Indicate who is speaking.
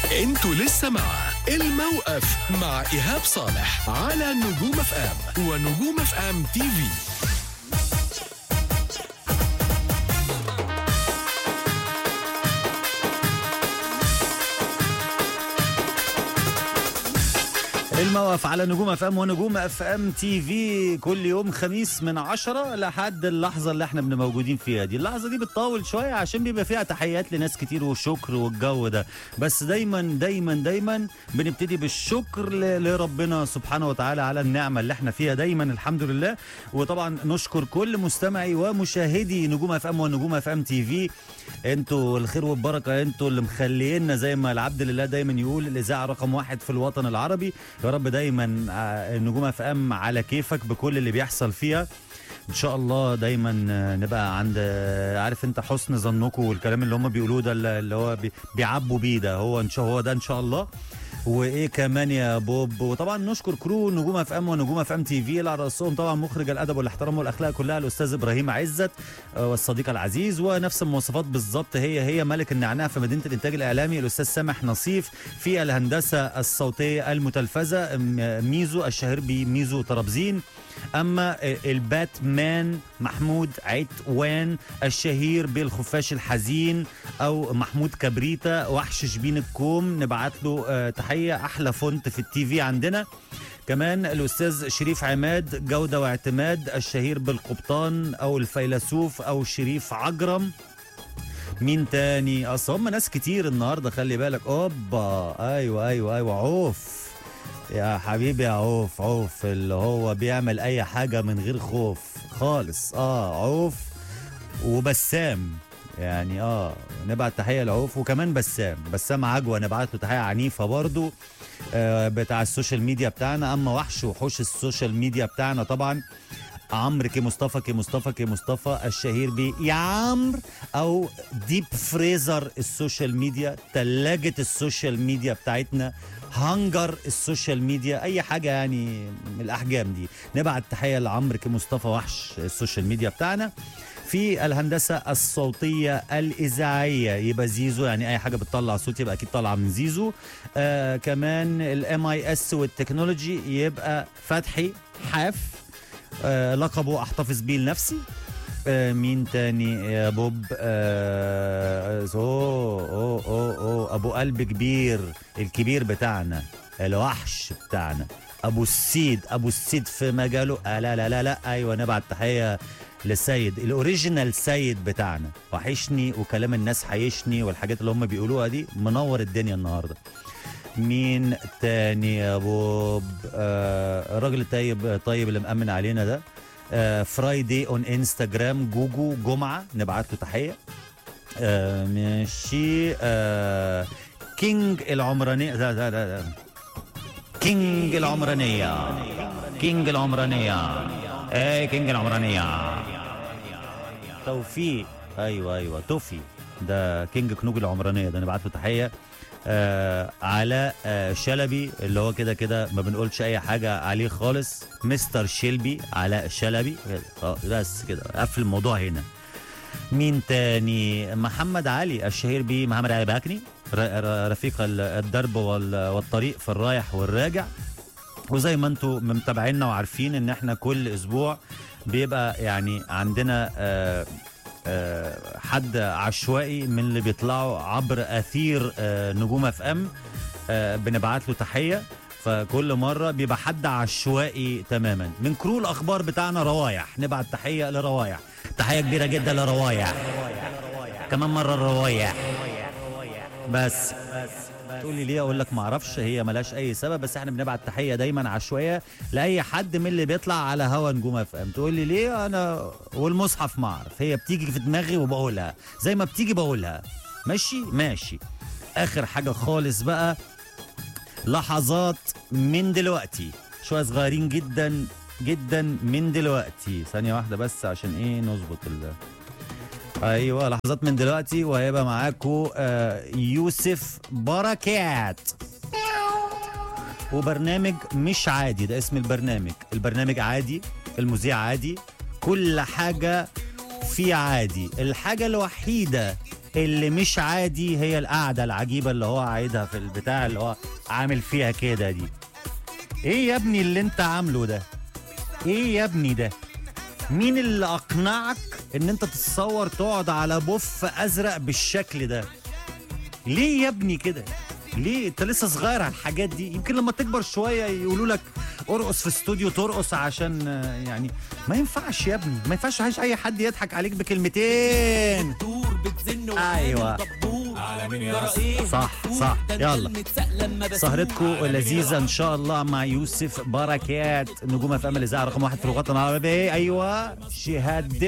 Speaker 1: انتوا لسه مع الموقف مع ايهاب صالح على نجوم اف ام ونجوم اف ام تي في
Speaker 2: الموقف على نجوم اف ام ونجوم اف ام تي في كل يوم خميس من عشرة لحد اللحظة اللي احنا بنبقى موجودين فيها دي اللحظة دي بتطول شوية عشان بيبقى فيها تحيات لناس كتير وشكر والجو ده بس دايما دايما دايما بنبتدي بالشكر ل- لربنا سبحانه وتعالى على النعمة اللي احنا فيها دايما الحمد لله وطبعا نشكر كل مستمعي ومشاهدي نجوم اف ام ونجوم اف ام تي في انتوا الخير والبركه انتوا اللي مخلينا زي ما العبد لله دايما يقول الاذاعه رقم واحد في الوطن العربي يا رب دايما آه، نجوم اف ام على كيفك بكل اللي بيحصل فيها ان شاء الله دايما آه، نبقى عند آه، عارف انت حسن ظنكم والكلام اللي هم بيقولوه ده اللي اللي هو بي- بيعبوا بيه ده هو ان شاء هو ده ان شاء الله وايه كمان يا بوب وطبعا نشكر كرو نجوم اف ام ونجوم اف ام تي في اللي على راسهم طبعا مخرج الادب والاحترام والاخلاق كلها الاستاذ ابراهيم عزت آه، والصديق العزيز ونفس المواصفات بالظبط هي هي ملك النعناع في مدينه الانتاج الاعلامي الاستاذ سامح نصيف في الهندسه الصوتيه المتلفزه م- ميزو الشهير بميزو طرابزين اما الباتمان محمود عتوان الشهير بالخفاش الحزين او محمود كبريتا وحش شبين الكوم نبعت له آه، تحيه احلى فونت في التي في عندنا كمان الاستاذ شريف عماد جوده واعتماد الشهير بالقبطان او الفيلسوف او شريف عجرم مين تاني اصل هم ناس كتير النهارده خلي بالك اوبا ايوه ايوه ايوه عوف يا حبيبي يا عوف عوف اللي هو بيعمل اي حاجه من غير خوف خالص اه عوف وبسام يعني اه نبعت تحيه لعوف وكمان بسام بسام عجوه نبعت له تحيه عنيفه برضو آه بتاع السوشيال ميديا بتاعنا اما وحش وحوش السوشيال ميديا بتاعنا طبعا عمرو كي مصطفى كي مصطفى كي مصطفى الشهير ب يا عمرو او ديب فريزر السوشيال ميديا تلاجة السوشيال ميديا بتاعتنا هانجر السوشيال ميديا اي حاجه يعني من الاحجام دي نبعت تحيه لعمرو كي مصطفى وحش السوشيال ميديا بتاعنا في الهندسه الصوتيه الاذاعيه يبقى زيزو يعني اي حاجه بتطلع صوت يبقى اكيد طالعه من زيزو آه كمان الام اي اس والتكنولوجي يبقى فتحي حاف آه لقبه احتفظ بيه لنفسي آه مين تاني يا بوب آه اوه اوه اوه اوه ابو قلب كبير الكبير بتاعنا الوحش بتاعنا ابو السيد ابو السيد في مجاله آه لا لا لا لا ايوه نبعت تحيه للسيد الاوريجينال سيد بتاعنا وحشني وكلام الناس حيشني والحاجات اللي هم بيقولوها دي منور الدنيا النهارده مين تاني يا بوب آه الراجل الطيب طيب اللي مأمن علينا ده آه فرايدي اون انستجرام جوجو جمعه نبعت له تحيه آه ماشي آه كينج العمرانيه لا لا لا, لا. كينج العمرانيه كينج العمرانيه ايه كينج العمرانيه توفيق ايوه ايوه توفي ده كينج كنوج العمرانيه ده نبعت له تحيه آه علاء آه شلبي اللي هو كده كده ما بنقولش اي حاجه عليه خالص مستر شلبي علاء شلبي آه بس كده قفل الموضوع هنا مين تاني محمد علي الشهير بيه محمد علي باكني ر- ر- رفيق ال- الدرب وال- والطريق في الرايح والراجع وزي ما انتم متابعينا وعارفين ان احنا كل اسبوع بيبقى يعني عندنا آه آه، حد عشوائي من اللي بيطلعوا عبر اثير آه، نجوم اف ام آه، بنبعت له تحيه فكل مره بيبقى حد عشوائي تماما من كرو الاخبار بتاعنا روايح نبعت تحيه لروايح تحيه كبيره جدا لروايح كمان مره روايح بس تقول لي ليه اقول لك ما اعرفش هي ملهاش اي سبب بس احنا بنبعت تحيه دايما عشوائيه لاي حد من اللي بيطلع على هوا نجوم اف ام تقول لي ليه انا والمصحف ما اعرف هي بتيجي في دماغي وبقولها زي ما بتيجي بقولها ماشي ماشي اخر حاجه خالص بقى لحظات من دلوقتي شويه صغيرين جدا جدا من دلوقتي ثانيه واحده بس عشان ايه نظبط ال ايوه لحظات من دلوقتي وهيبقى معاكم آه يوسف بركات وبرنامج مش عادي ده اسم البرنامج البرنامج عادي المذيع عادي كل حاجة فيه عادي الحاجة الوحيدة اللي مش عادي هي القعده العجيبه اللي هو عايدها في البتاع اللي هو عامل فيها كده دي ايه يا ابني اللي انت عامله ده ايه يا ابني ده مين اللي اقنعك ان انت تتصور تقعد على بوف ازرق بالشكل ده ليه يا ابني كده ليه انت لسه صغير على الحاجات دي يمكن لما تكبر شويه يقولوا لك ارقص في استوديو ترقص عشان آه، يعني ما ينفعش يا ابني ما ينفعش عايش اي حد يضحك عليك بكلمتين
Speaker 3: دور بتزن
Speaker 2: أيوة.
Speaker 3: دبور
Speaker 4: على مين يا
Speaker 3: ترى
Speaker 4: أسطى؟
Speaker 3: ايه
Speaker 2: صح،
Speaker 3: مكتوب؟
Speaker 2: صح.
Speaker 3: ده أنت
Speaker 2: يلا.
Speaker 3: المتسأل لما بسوق.
Speaker 2: سهرتكم
Speaker 3: على مين يا
Speaker 2: لذيذة إن شاء الله مع يوسف بركات نجوم اف ام الإذاعة رقم واحد في الوطن العربي أيوة شهاد